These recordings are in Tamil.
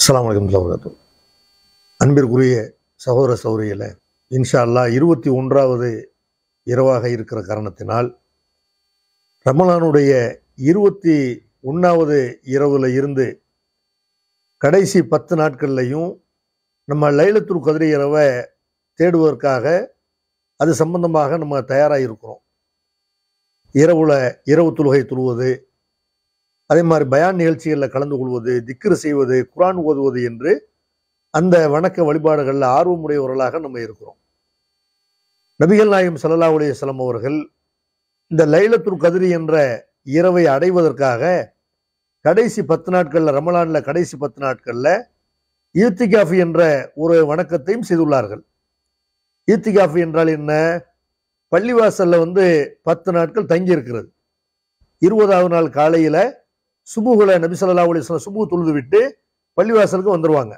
அஸ்ஸலாமு அலைக்கும் வரகாத்து அன்பிற்குரிய சகோதர சௌரியில் இன்ஷா அல்லாஹ் இருபத்தி ஒன்றாவது இரவாக இருக்கிற காரணத்தினால் ரமலானுடைய இருபத்தி ஒன்றாவது இரவில் இருந்து கடைசி பத்து நாட்கள்லையும் நம்ம லைலத்துல் கதிரி இரவை தேடுவதற்காக அது சம்பந்தமாக நம்ம தயாராக இருக்கிறோம் இரவுல இரவு தொழுகை தொழுவது அதே மாதிரி பயான் நிகழ்ச்சிகளில் கலந்து கொள்வது திக்ரு செய்வது குரான் ஓதுவது என்று அந்த வணக்க வழிபாடுகளில் ஆர்வமுடையவர்களாக நம்ம இருக்கிறோம் நபிகள் நாயம் ஸல்லல்லாஹு அலைஹி வஸல்லம் அவர்கள் இந்த லைலத்துல் கதிரி என்ற இரவை அடைவதற்காக கடைசி பத்து நாட்களில் ரமலானில் கடைசி பத்து நாட்களில் ஈத்திகாஃபி என்ற ஒரு வணக்கத்தையும் செய்துள்ளார்கள் ஈத்திகாஃபி என்றால் என்ன பள்ளிவாசல்ல வந்து பத்து நாட்கள் தங்கி இருக்கிறது இருபதாவது நாள் காலையில சுபுகளை நபி ஸல்லல்லாஹு அலைஹி வஸல்லம் சுபு தொழுது விட்டு பள்ளிவாசலுக்கு வந்துருவாங்க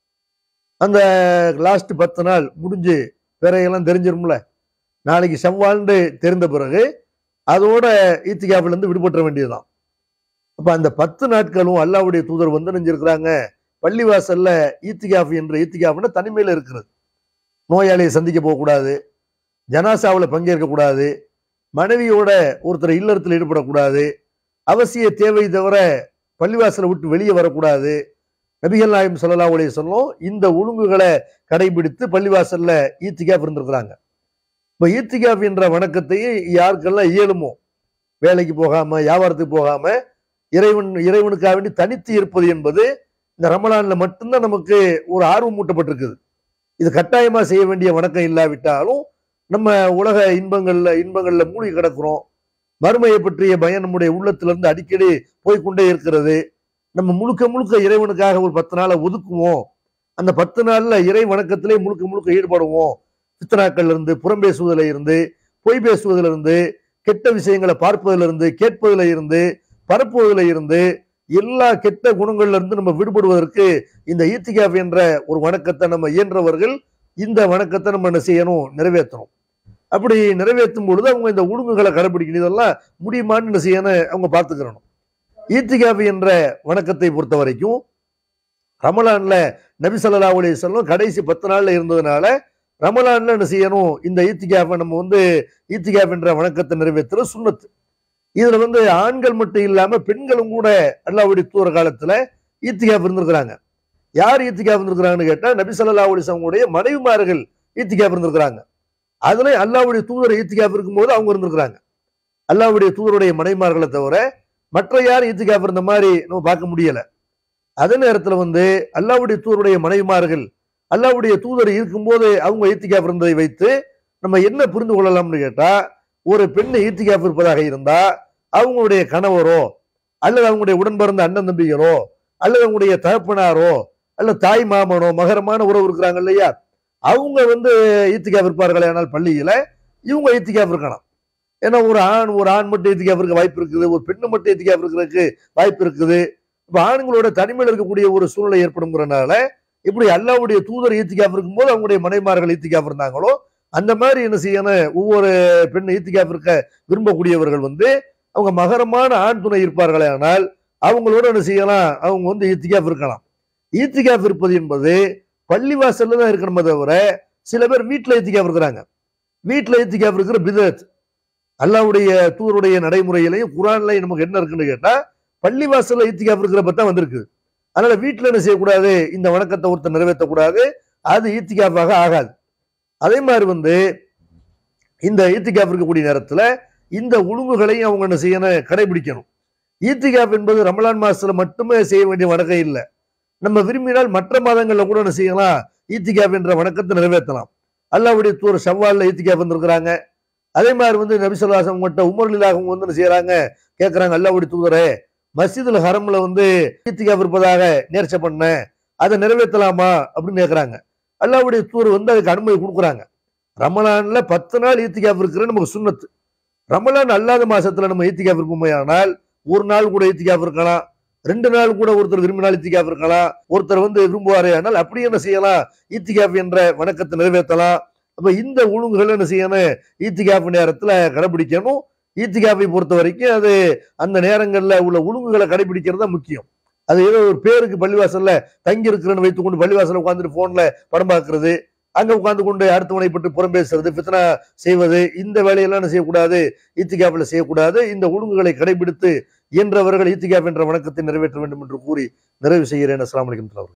அந்த லாஸ்ட் பத்து நாள் முடிஞ்சு பிறையெல்லாம் தெரிஞ்சிரும்ல நாளைக்கு செவ்வாழ்ந்து தெரிந்த பிறகு அதோட ஈத்திகாஃபில இருந்து விடுபட்ட வேண்டியதுதான் அப்ப அந்த பத்து நாட்களும் அல்லாவுடைய தூதர் வந்து நினைஞ்சிருக்கிறாங்க பள்ளிவாசல்ல ஈத்திகாஃபி என்ற ஈத்திகாஃப்னா தனிமையில இருக்கிறது நோயாளியை சந்திக்க போகக்கூடாது ஜனாசாவில் பங்கேற்க கூடாது மனைவியோட ஒருத்தர் இல்லறத்தில் ஈடுபடக்கூடாது அவசிய தேவை தவிர பள்ளிவாசலை விட்டு வெளியே வரக்கூடாது நபிகள் நாயம் ஸல்லல்லாஹு அலைஹி வஸல்லம் இந்த ஒழுங்குகளை கடைபிடித்து பள்ளிவாசல்ல ஈத்திகாஃப் இருந்திருக்கிறாங்க இப்போ ஈத்திகாஃப் என்ற வணக்கத்தையும் யாருக்கெல்லாம் இயலுமோ வேலைக்கு போகாம வியாபாரத்துக்கு போகாம இறைவன் இறைவனுக்காக வேண்டி தனித்து இருப்பது என்பது இந்த ரமலான்ல மட்டும்தான் நமக்கு ஒரு ஆர்வம் மூட்டப்பட்டிருக்குது இது கட்டாயமா செய்ய வேண்டிய வணக்கம் இல்லாவிட்டாலும் நம்ம உலக இன்பங்கள்ல இன்பங்கள்ல மூழ்கி கிடக்கிறோம் மறுமையை பற்றிய பயம் நம்முடைய உள்ளத்திலிருந்து அடிக்கடி போய்க்கொண்டே இருக்கிறது நம்ம முழுக்க முழுக்க இறைவனுக்காக ஒரு பத்து நாளை ஒதுக்குவோம் அந்த பத்து நாள்ல இறை வணக்கத்திலே முழுக்க முழுக்க ஈடுபடுவோம் பித்தனாக்கள்ல இருந்து புறம் பேசுவதில் இருந்து பொய் பேசுவதில் இருந்து கெட்ட விஷயங்களை பார்ப்பதில் இருந்து கேட்பதில் இருந்து பரப்புவதில் இருந்து எல்லா கெட்ட குணங்கள்ல இருந்து நம்ம விடுபடுவதற்கு இந்த ஈத்திகாஃப் என்ற ஒரு வணக்கத்தை நம்ம இயன்றவர்கள் இந்த வணக்கத்தை நம்ம என்ன செய்யணும் நிறைவேற்றணும் அப்படி நிறைவேற்றும் பொழுது அவங்க இந்த ஒழுங்குகளை கடைபிடிக்கணும் இதெல்லாம் முடியுமான்னு என்ன செய்யணும் அவங்க பார்த்துக்கிறணும் ஈத்திகாஃபி என்ற வணக்கத்தை பொறுத்த வரைக்கும் ரமலான்ல நபி ஸல்லல்லாஹு அலைஹி வஸல்லம் கடைசி பத்து நாள்ல இருந்ததுனால ரமலான்ல என்ன செய்யணும் இந்த ஈத்திகாஃபை நம்ம வந்து ஈத்திகாஃப் என்ற வணக்கத்தை நிறைவேற்றுற சுண்ணத்து இதுல வந்து ஆண்கள் மட்டும் இல்லாம பெண்களும் கூட அல்லாவுடைய தூர காலத்துல ஈத்திகாஃப் இருந்திருக்கிறாங்க யார் ஈத்திகாஃப் இருந்திருக்கிறாங்கன்னு கேட்டா நபி ஸல்லல்லாஹு அலைஹி வஸல்லமுடைய மனைவிமார்கள் ஈத்திகாஃப் இருந்திருக்கிறாங்க அதுல அல்லாவுடைய தூதர் ஈத்திகாஃப் இருக்கும்போது அவங்க இருந்திருக்கிறாங்க அல்லாவுடைய தூதருடைய மனைவிமார்களை தவிர மற்ற யாரும் ஈத்திகாஃப் இருந்த மாதிரி நம்ம பார்க்க முடியல அதே நேரத்துல வந்து அல்லாவுடைய தூதருடைய மனைவிமார்கள் அல்லாவுடைய தூதர் இருக்கும்போது அவங்க ஈத்திகாஃப் இருந்ததை வைத்து நம்ம என்ன புரிந்து கொள்ளலாம்னு கேட்டா ஒரு பெண் ஈத்திகாஃப் இருப்பதாக இருந்தா அவங்களுடைய கணவரோ அல்லது அவங்களுடைய உடன் பிறந்த அண்ணன் தம்பிகளோ அல்லது அவங்களுடைய தகப்பனாரோ அல்லது தாய் மாமனோ மகரமான உறவு இருக்கிறாங்க இல்லையா அவங்க வந்து ஈத்திகாஃப் இருப்பார்கள் ஆனால் பள்ளியில இவங்க ஈத்திகாஃப் இருக்கலாம் ஏன்னா ஒரு ஆண் ஒரு ஆண் மட்டும் ஈத்திகாஃப் இருக்க வாய்ப்பு இருக்குது ஒரு பெண்ணு மட்டும் ஈத்திகாஃப் இருக்கிறதுக்கு வாய்ப்பு இருக்குது இப்போ ஆண்களோட தனிமையில் இருக்கக்கூடிய ஒரு சூழ்நிலை ஏற்படுங்கிறனால இப்படி அல்லாவுடைய தூதர் ஈத்திகாஃப் இருக்கும்போது அவங்களுடைய மனைமார்கள் ஈத்திகாஃப் இருந்தாங்களோ அந்த மாதிரி என்ன செய்யணும் ஒவ்வொரு பெண் ஈத்திகாஃப் இருக்க விரும்பக்கூடியவர்கள் வந்து அவங்க மகரமான ஆண் துணை இருப்பார்களே ஆனால் அவங்களோட என்ன செய்யலாம் அவங்க வந்து ஈத்திகாஃப் இருக்கலாம் ஈத்திகாஃப் இருப்பது என்பது பள்ளிவாசல்ல தான் இருக்கணுமே தவிர சில பேர் வீட்டில் ஈத்திகாஃப் இருக்கிறாங்க வீட்டில் ஈத்திகாஃப் இருக்கிற பிதத் அல்லாவுடைய தூதருடைய நடைமுறையிலையும் குரான்லையும் நமக்கு என்ன இருக்குன்னு கேட்டா பள்ளிவாசல்ல ஈத்திகாஃப் இருக்கிற பத்தி தான் வந்திருக்கு அதனால வீட்டில் என்ன செய்யக்கூடாது இந்த வணக்கத்தை ஒருத்தர் நிறைவேற்றக்கூடாது அது ஈத்திகாஃபாக ஆகாது அதே மாதிரி வந்து இந்த ஈத்திகாஃப் இருக்கக்கூடிய நேரத்துல இந்த ஒழுங்குகளையும் அவங்க என்ன செய்யணும் கடைபிடிக்கணும் ஈத்திகாஃப் என்பது ரமலான் மாசத்துல மட்டுமே செய்ய வேண்டிய வணக்கம் இல்லை நம்ம விரும்பினால் மற்ற மாதங்கள்ல கூட என்ன செய்யலாம் ஈத்திகாஃப் என்ற வணக்கத்தை நிறைவேற்றலாம் அல்லாவுடைய தூர் செவ்வாலில் ஈத்திகாஃப் வந்திருக்கிறாங்க அதே மாதிரி வந்து நபிசல்லாசம் மட்டும் உமர்லிலாகவும் வந்து என்ன செய்யறாங்க கேட்கறாங்க அல்லாவுடைய தூதரே மஸ்ஜிதுல் ஹரம்ல வந்து ஈத்திகாஃப் இருப்பதாக நேர்ச்சை பண்ணேன் அதை நிறைவேற்றலாமா அப்படின்னு கேட்கறாங்க அல்லாவுடைய தூர் வந்து அதுக்கு அனுமதி கொடுக்குறாங்க ரமலான்ல பத்து நாள் ஈத்திகாஃப் இருக்கிற நமக்கு சுண்ணத்து ரமலான் அல்லாத மாசத்துல நம்ம ஈத்திகாஃப் இருப்போமே ஆனால் ஒரு நாள் கூட ஈத்திகாஃப் இருக்கலாம் ரெண்டு நாள் கூட ஒருத்தர் விரும்பினால் ஈத்திகாஃப் இருக்கலாம் ஒருத்தர் வந்து விரும்புவாரே ஆனால் அப்படி என்ன செய்யலாம் ஈத்திகாஃப் என்ற வணக்கத்தை நிறைவேற்றலாம் அப்ப இந்த ஒழுங்குகள் என்ன செய்யணும் ஈத்திகாஃப் நேரத்துல கடைபிடிக்கணும் ஈத்திகாஃபை பொறுத்த வரைக்கும் அது அந்த நேரங்கள்ல உள்ள ஒழுங்குகளை கடைபிடிக்கிறது தான் முக்கியம் அது ஏதோ ஒரு பேருக்கு பள்ளிவாசல்ல தங்கி இருக்கிறன்னு வைத்துக்கொண்டு பள்ளிவாசல்ல உட்காந்துட்டு போன்ல படம் பார்க்கறது அங்க உட்கார்ந்து கொண்டு அடுத்தவனை பற்றி புறம் பேசுறது பித்தனா செய்வது இந்த வேலையெல்லாம் என்ன செய்யக்கூடாது ஈத்திகாப்பில் செய்யக்கூடாது இந்த ஒழுங்குகளை கடைபிடித்து இயன்றவர்கள் ஈத்திகாப் என்ற வணக்கத்தை நிறைவேற்ற வேண்டும் என்று கூறி நிறைவு செய்கிறேன் அஸ்லாம் வலைக்கம்